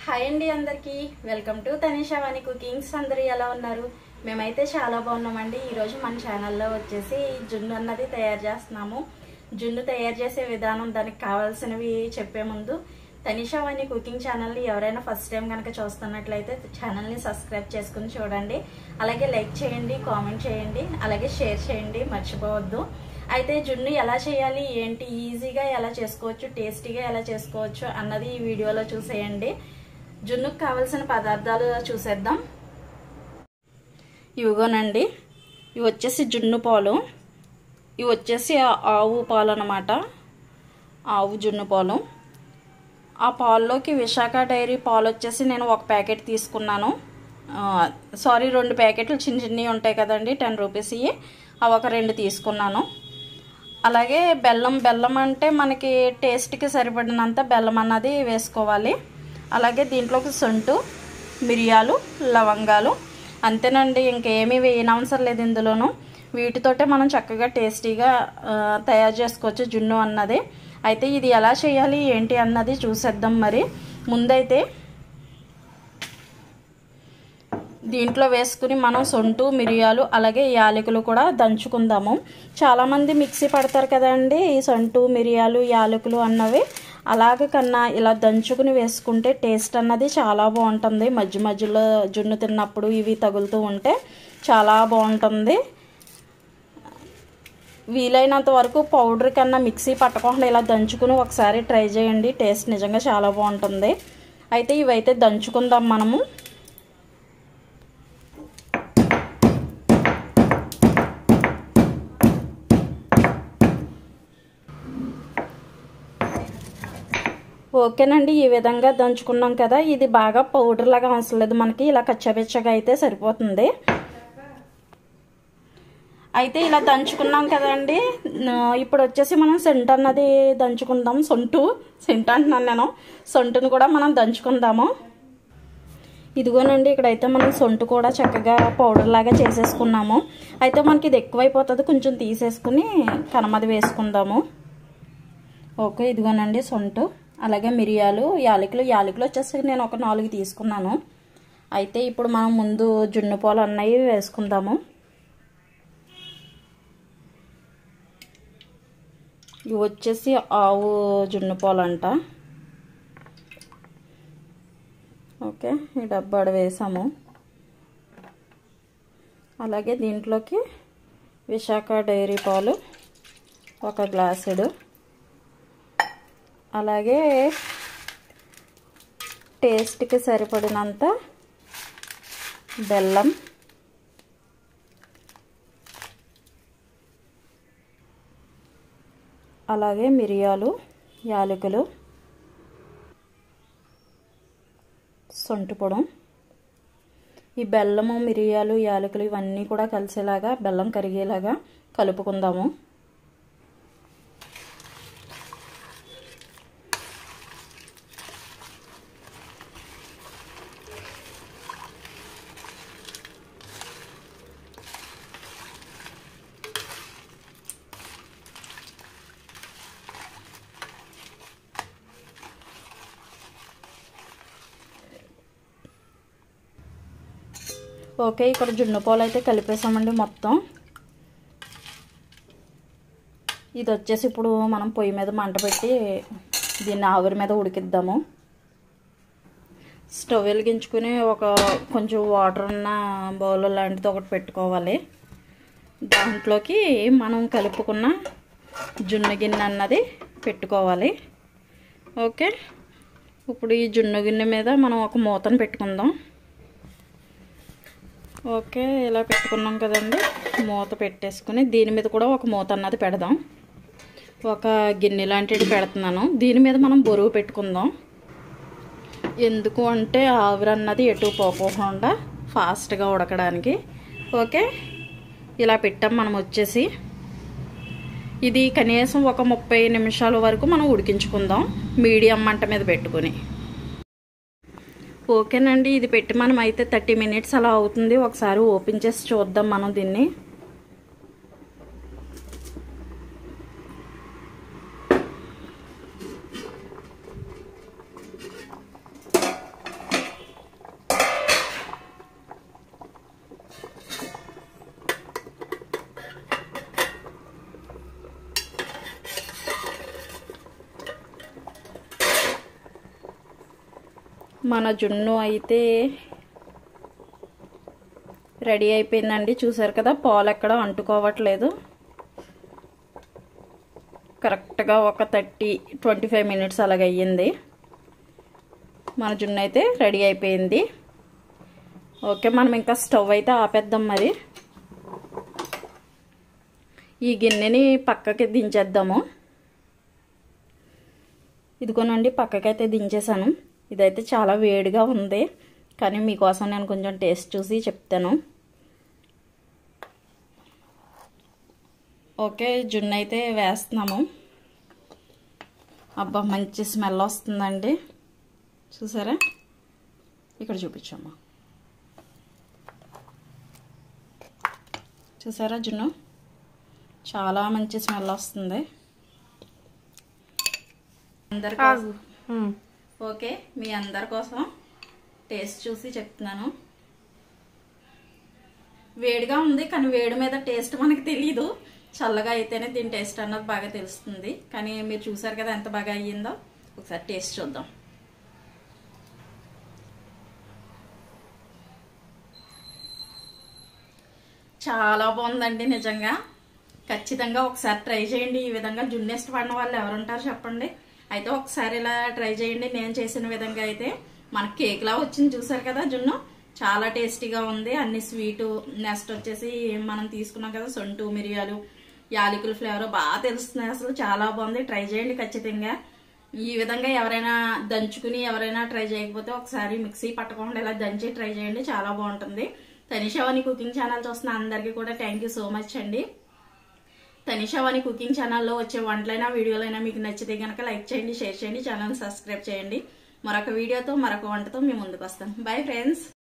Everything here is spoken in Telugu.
హాయ్ అండి అందరికీ welcome to Tanisha Vani cookings అందరూ ఎలా ఉన్నారు మేమైతే చాలా బాగున్నామండి ఈరోజు మన ఛానల్లో వచ్చేసి జున్ను అన్నది తయారు చేస్తున్నాము జున్ను తయారు చేసే విధానం దానికి కావాల్సినవి చెప్పే ముందు తనిషా వాణి కుకింగ్ ఛానల్ని ఎవరైనా ఫస్ట్ టైం కనుక చూస్తున్నట్లయితే ఛానల్ని సబ్స్క్రైబ్ చేసుకుని చూడండి అలాగే లైక్ చేయండి కామెంట్ చేయండి అలాగే షేర్ చేయండి మర్చిపోవద్దు అయితే జున్ను ఎలా చేయాలి ఏంటి ఈజీగా ఎలా చేసుకోవచ్చు టేస్టీగా ఎలా చేసుకోవచ్చు అన్నది ఈ వీడియోలో చూసేయండి జున్నుకు కావలసిన పదార్థాలు చూసేద్దాం ఇవిగోనండి ఇవి వచ్చేసి జున్ను పాలు ఇవి వచ్చేసి ఆవు పాలు అనమాట ఆవు జున్ను పాలు ఆ పాల్లోకి విశాఖ డైరీ పాలు వచ్చేసి నేను ఒక ప్యాకెట్ తీసుకున్నాను సారీ రెండు ప్యాకెట్లు చిన్న చిన్నవి ఉంటాయి కదండి టెన్ రూపీస్ ఇవి అవి ఒక రెండు తీసుకున్నాను అలాగే బెల్లం బెల్లం అంటే మనకి టేస్ట్కి సరిపడినంత బెల్లం అన్నది వేసుకోవాలి అలాగే దీంట్లోకి సొంటు మిరియాలు లవంగాలు అంతేనండి ఇంకేమీ వేయనవసరం లేదు ఇందులోనూ వీటితోటే మనం చక్కగా టేస్టీగా తయారు చేసుకోవచ్చు జున్ను అన్నది అయితే ఇది ఎలా చేయాలి ఏంటి అన్నది చూసేద్దాం మరి ముందైతే దీంట్లో వేసుకుని మనం సొంటు మిరియాలు అలాగే యాలకులు కూడా దంచుకుందాము చాలామంది మిక్సీ పడతారు కదండి ఈ సొంటు మిరియాలు యాలకులు అన్నవి అలాగే కన్నా ఇలా దంచుకుని వేసుకుంటే టేస్ట్ అన్నది చాలా బాగుంటుంది మధ్య మధ్యలో జున్ను తిన్నప్పుడు ఇవి తగులుతూ ఉంటే చాలా బాగుంటుంది వీలైనంత వరకు పౌడర్ కన్నా మిక్సీ పట్టకుండా ఇలా దంచుకుని ఒకసారి ట్రై చేయండి టేస్ట్ నిజంగా చాలా బాగుంటుంది అయితే ఇవైతే దంచుకుందాం మనము ఓకేనండి ఈ విధంగా దంచుకున్నాం కదా ఇది బాగా పౌడర్ లాగా అవసరం లేదు మనకి ఇలా కచ్చబెచ్చగా అయితే సరిపోతుంది అయితే ఇలా దంచుకున్నాం కదండి ఇప్పుడు వచ్చేసి మనం సెంట్ అన్నది దంచుకుందాం సొంటు సెంట్ అంటున్నాను నేను సొంటును కూడా మనం దంచుకుందాము ఇదిగోనండి ఇక్కడైతే మనం సొంటు కూడా చక్కగా పౌడర్ లాగా చేసేసుకున్నాము అయితే మనకి ఇది ఎక్కువైపోతుంది కొంచెం తీసేసుకుని కనమది వేసుకుందాము ఓకే ఇదిగోనండి సొంటు అలాగే మిరియాలు యాలకులు యాలకులు వచ్చేసి నేను ఒక నాలుగు తీసుకున్నాను అయితే ఇప్పుడు మనం ముందు జున్ను పాలు అన్నవి వేసుకుందాము ఇవి వచ్చేసి ఆవు జున్ను పాలు అంట ఓకే ఈ డబ్బాడు వేసాము అలాగే దీంట్లోకి విశాఖ డైరీ పాలు ఒక గ్లాసుడు అలాగే టేస్ట్కి సరిపడినంత బెల్లం అలాగే మిరియాలు యాలకులు సొంటిపొడం ఈ బెల్లము మిరియాలు యాలకులు ఇవన్నీ కూడా కలిసేలాగా బెల్లం కరిగేలాగా కలుపుకుందాము ఓకే ఇక్కడ జున్ను పాలు అయితే కలిపేసామండి మొత్తం ఇది వచ్చేసి ఇప్పుడు మనం పొయ్యి మీద మంట పెట్టి దీన్ని ఆవిరి మీద ఉడికిద్దాము స్టవ్ వెలిగించుకుని ఒక కొంచెం వాటర్ ఉన్న బౌల్ లాంటిది ఒకటి పెట్టుకోవాలి దాంట్లోకి మనం కలుపుకున్న జున్ను గిన్నె అన్నది పెట్టుకోవాలి ఓకే ఇప్పుడు ఈ జున్ను గిన్నె మీద మనం ఒక మూతను పెట్టుకుందాం ఓకే ఇలా పెట్టుకున్నాం కదండి మూత పెట్టేసుకుని దీని మీద కూడా ఒక మూత అన్నది పెడదాం ఒక గిన్నె లాంటిది పెడుతున్నాను దీని మీద మనం బరువు పెట్టుకుందాం ఎందుకు అంటే ఆవిరి అన్నది ఎటు పోకుండా ఫాస్ట్గా ఉడకడానికి ఓకే ఇలా పెట్టాం మనం వచ్చేసి ఇది కనీసం ఒక ముప్పై నిమిషాల వరకు మనం ఉడికించుకుందాం మీడియం మంట మీద పెట్టుకుని ఓకేనండి ఇది పెట్టి మనం అయితే థర్టీ మినిట్స్ అలా అవుతుంది ఒకసారి ఓపెన్ చేసి చూద్దాం మనం దీన్ని మన జున్ను అయితే రెడీ అయిపోయిందండి చూసారు కదా పాలు ఎక్కడ అంటుకోవట్లేదు కరెక్ట్గా ఒక థర్టీ ట్వంటీ ఫైవ్ మినిట్స్ అలాగ అయ్యింది మన జున్ను అయితే రెడీ అయిపోయింది ఓకే మనం ఇంకా స్టవ్ అయితే ఆపేద్దాం మరి ఈ గిన్నెని పక్కకి దించేద్దాము ఇదిగోనండి పక్కకైతే దించేసాను ఇదైతే చాలా వేడిగా ఉంది కానీ మీకోసం నేను కొంచెం టేస్ట్ చూసి చెప్తాను ఓకే జున్ను అయితే వేస్తున్నాము అబ్బా మంచి స్మెల్ వస్తుందండి చూసారా ఇక్కడ చూపించమ్మా చూసారా జున్ను చాలా మంచి స్మెల్ వస్తుంది అందరి కోసం ఓకే మీ అందరి కోసం టేస్ట్ చూసి చెప్తున్నాను వేడిగా ఉంది కానీ వేడి మీద టేస్ట్ మనకి తెలియదు చల్లగా అయితేనే దీని టేస్ట్ అన్నది బాగా తెలుస్తుంది కానీ మీరు చూసారు కదా ఎంత బాగా అయ్యిందో ఒకసారి టేస్ట్ చూద్దాం చాలా బాగుందండి నిజంగా ఖచ్చితంగా ఒకసారి ట్రై చేయండి ఈ విధంగా జున్ను ఇష్టపడిన వాళ్ళు ఎవరుంటారు చెప్పండి అయితే ఒకసారి ఇలా ట్రై చేయండి నేను చేసిన విధంగా అయితే మనకి కేక్లా వచ్చింది చూసారు కదా జున్ను చాలా టేస్టీగా ఉంది అన్ని స్వీటు నెక్స్ట్ వచ్చేసి మనం తీసుకున్నాం కదా సొంటు మిరియాలు యాలకుల ఫ్లేవర్ బాగా తెలుస్తుంది అసలు చాలా బాగుంది ట్రై చేయండి ఖచ్చితంగా ఈ విధంగా ఎవరైనా దంచుకుని ఎవరైనా ట్రై చేయకపోతే ఒకసారి మిక్సీ పట్టకుండా ఇలా దంచి ట్రై చేయండి చాలా బాగుంటుంది తనిషావాణి కుకింగ్ ఛానల్ చూస్తున్న అందరికీ కూడా థ్యాంక్ సో మచ్ అండి తనిషావాణి కుకింగ్ ఛానల్లో వచ్చే వంటలైనా వీడియోలైనా మీకు నచ్చితే కనుక లైక్ చేయండి షేర్ చేయండి ఛానల్ సబ్స్క్రైబ్ చేయండి మరొక వీడియోతో మరొక వంటతో మేము ముందుకు వస్తాం బై ఫ్రెండ్స్